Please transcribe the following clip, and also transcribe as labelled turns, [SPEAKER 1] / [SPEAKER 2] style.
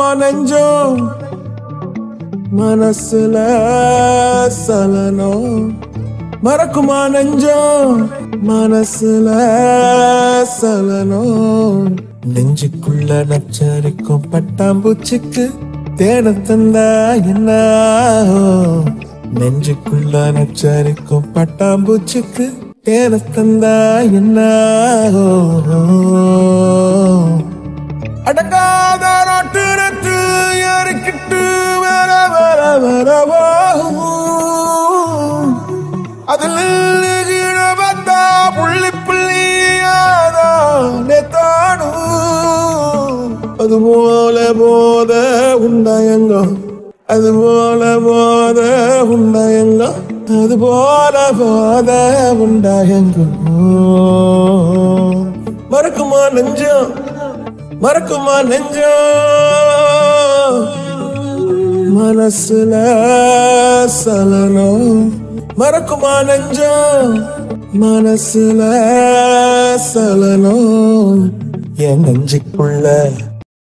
[SPEAKER 1] நெஞ்சம் மனசுல சலனம் மறக்குமா நெஞ்சம் மனசுல சலனம் நெஞ்சுக்குள்ள நச்சரிக்கும் பட்டாம்பூச்சிக்கு தேன தந்தா என்ன ஆகும்? நெஞ்சுக்குள்ள நச்சரிக்கும் பட்டாம்பூச்சிக்கு தேன தந்தா என்ன ஆகும்? அடங்காத நாட்டு ஏறிக்கிட்டு வர வர வரவோ அதில் கீழ பார்த்தா புள்ளி புள்ளியாதானே தானும் அது போல போத உண்டாயங்கோ அது போல போத உண்டாயங்கோ அது போல போத உண்டாயங்கோ மறக்குமா நெஞ்சம் மறக்குமா நெஞ்சம் மனசுல சலனம் மறக்குமா நெஞ்சம் மனசுல சலனம் என் நெஞ்சுக்குள்ள